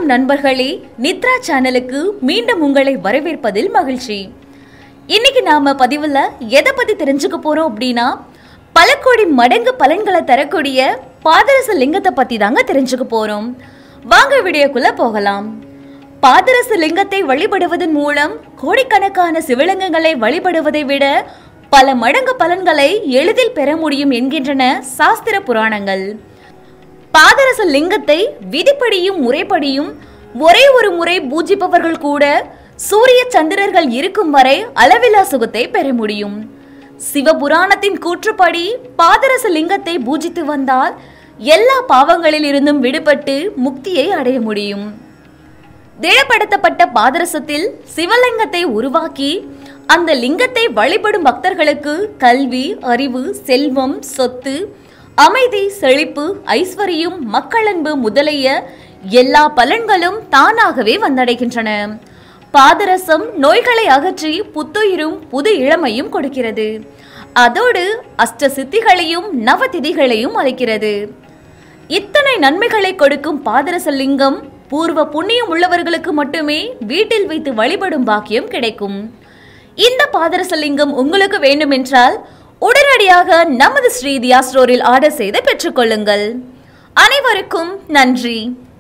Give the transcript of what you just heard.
வணக்கம் நண்பர்களே நித்ரா சேனலுக்கு மீண்டும் உங்களை வரவேற்பதில் மகிழ்ச்சி இன்னைக்கு நாம பதிவுல எதை பத்தி தெரிஞ்சுக்க போறோம் அப்படின்னா பல கோடி மடங்கு பலன்களை தரக்கூடிய பாதரச லிங்கத்தை பத்தி தாங்க தெரிஞ்சுக்க போறோம் வாங்க வீடியோக்குள்ள போகலாம் பாதரச லிங்கத்தை வழிபடுவதன் மூலம் கோடிக்கணக்கான சிவலிங்கங்களை வழிபடுவதை விட பல மடங்கு பலன்களை எளிதில் பெற முடியும் என்கின்றன சாஸ்திர புராணங்கள் பாதரச லிங்கத்தை விதிப்படியும் முறைப்படியும் ஒரே ஒரு முறை பூஜிப்பவர்கள் கூட சூரிய சந்திரர்கள் இருக்கும் வரை அளவில்லா சுகத்தை பெற முடியும் சிவபுராணத்தின் கூற்றுப்படி பாதரச லிங்கத்தை பூஜித்து வந்தால் எல்லா பாவங்களில் இருந்தும் விடுபட்டு முக்தியை அடைய முடியும் திடப்படுத்தப்பட்ட பாதரசத்தில் சிவலிங்கத்தை உருவாக்கி அந்த லிங்கத்தை வழிபடும் பக்தர்களுக்கு கல்வி அறிவு செல்வம் சொத்து அமைதி செழிப்பு ஐஸ்வர்யம் மக்களன்பு முதலிய எல்லா பலன்களும் தானாகவே வந்தடைகின்றன பாதரசம் நோய்களை அகற்றி புத்துயிரும் புது இளமையும் கொடுக்கிறது அதோடு அஷ்ட சித்திகளையும் நவதிதிகளையும் அளிக்கிறது இத்தனை நன்மைகளை கொடுக்கும் பாதரச லிங்கம் பூர்வ புண்ணியம் உள்ளவர்களுக்கு மட்டுமே வீட்டில் வைத்து வழிபடும் பாக்கியம் கிடைக்கும் இந்த பாதரச லிங்கம் உங்களுக்கு வேண்டுமென்றால் உடனடியாக நமது ஸ்ரீ தியா ஸ்டோரில் ஆர்டர் செய்து பெற்றுக்கொள்ளுங்கள் அனைவருக்கும் நன்றி